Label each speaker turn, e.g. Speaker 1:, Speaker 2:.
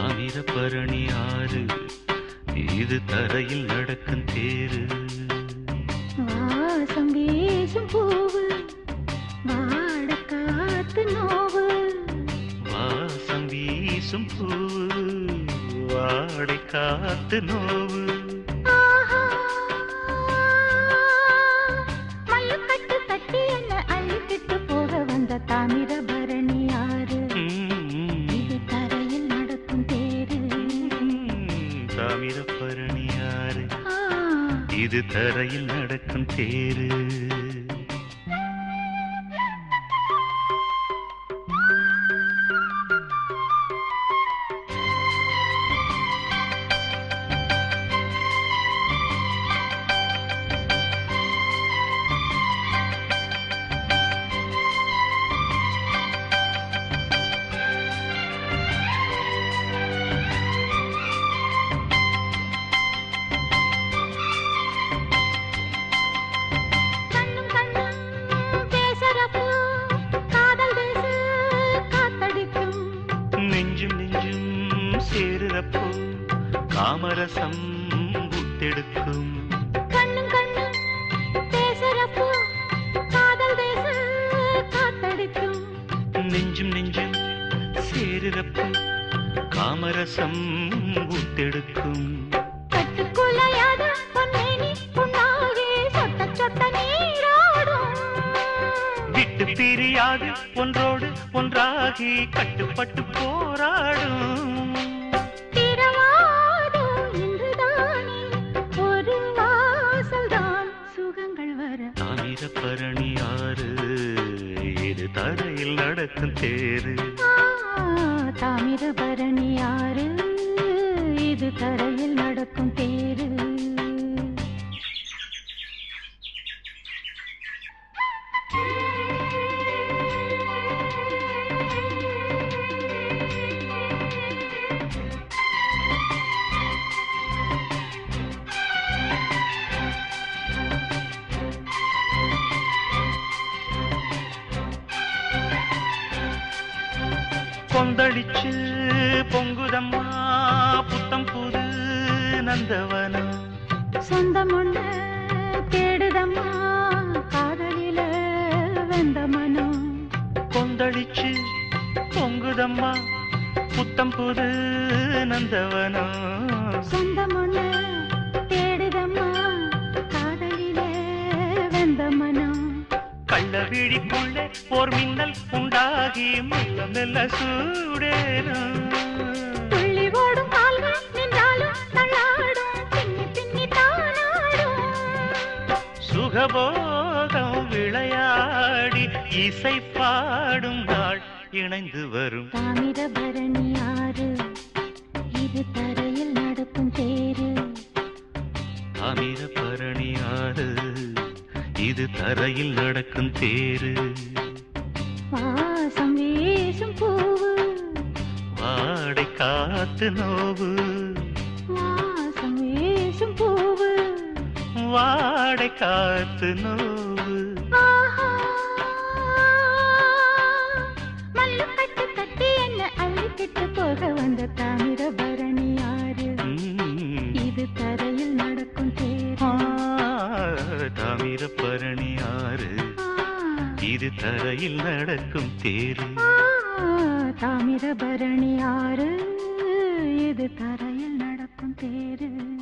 Speaker 1: தாமிரபரணி ஆறு இது தரையில் நடக்கும் தேரு
Speaker 2: வாசம் வீசும் பூவு வாட காத்து நோவு
Speaker 1: வாசம் வீசும் பூவு வாடை காத்து நோவு
Speaker 2: ஆஹா. மல்லுக்கட்டு கட்டி என்ன அள்ளிக்கிட்டு போக வந்த தாமிரபரணி ஆறு
Speaker 1: ம்,
Speaker 2: இது தரையில் நடக்கும் தேரு
Speaker 1: தாமிரபரணி ஆறு
Speaker 2: ஆ.
Speaker 1: இது தரையில் நடக்கும் தேரு
Speaker 2: கண்ணும் கண்ணும் பேசுறப்போ காதல் தேசு காத்தடிக்கும்
Speaker 1: நெஞ்சும் நெஞ்சும் சேருறப்போ காமரசம் புத்தெடுக்கும்
Speaker 2: கண்ணும் கண்ணும் பேசுறப்போ காதல் தேச காத்தடிக்கும்
Speaker 1: நெஞ்சும் நெஞ்சும் சேருறப்போ காமரசம் புத்தெடுக்கும்
Speaker 2: கட்டுக்குலையாத பொன்னேனி புண்ணாகி சொட்ட சொட்ட நீராடும்
Speaker 1: விட்டு பிரியாது ஒன்றோடு ஒன்றாகி கட்டுப்பட்டு போராடும்
Speaker 2: திரவாதம் இன்றுதானே ஒரு வாசல்தான் சுகங்கள் வர
Speaker 1: தாமிரபரணி ஆறு இது தரையில் நடக்கும் தேரு
Speaker 2: ஆ, தாமிரபரணி ஆறு இது தரையில் நடக்கும் தேரு
Speaker 1: கொந்தளிச்சு பொங்குதம்மா புத்தம் புது நந்தவனம்
Speaker 2: சொந்தம் ஒண்ணு தேடுதம்மா காதலில வெந்த மனம்
Speaker 1: கொந்தளிச்சு பொங்குதம்மா புத்தம் புது நந்தவனம்
Speaker 2: சொந்தம் ஒண்ணு தேடுதம்மா காதலில வெந்த மனம்
Speaker 1: கள்ள விழிக்குள்ளே ஓர் மின்னல் உண்டாகி மெல்ல மெல்ல சூடேறும்
Speaker 2: துள்ளி ஓடும் கால்கள் நின்றாலும் தள்ளாடும் பின்னி பின்னி தானாடும்
Speaker 1: சுகபோகம் விளையாடி இசை பாடும் நாள் இணைந்து வரும்
Speaker 2: தாமிரபரணி ஆறு இது தரையில் நடக்கும் தேரு
Speaker 1: தாமிரபரணி ஆறு இது தரையில் நடக்கும் தேரு
Speaker 2: வாசம் வீசும் பூவு
Speaker 1: வாடை காத்து நோவு
Speaker 2: வாசம் வீசும் பூவு
Speaker 1: வாடை காத்து நோவு
Speaker 2: ஆஹா. மல்லுக்கட்டு கட்டி என்ன அள்ளிக்கிட்டு போக வந்த தாமிரபரணி ஆறு
Speaker 1: ம்.
Speaker 2: இது தரையில் நடக்கும் தேரு
Speaker 1: ஆ, தாமிரபரணி ஆறு
Speaker 2: ஆ,
Speaker 1: இது தரையில் நடக்கும் தேரு
Speaker 2: ஆ, தாமிரபரணி ஆறு இது தரையில் நடக்கும் தேரு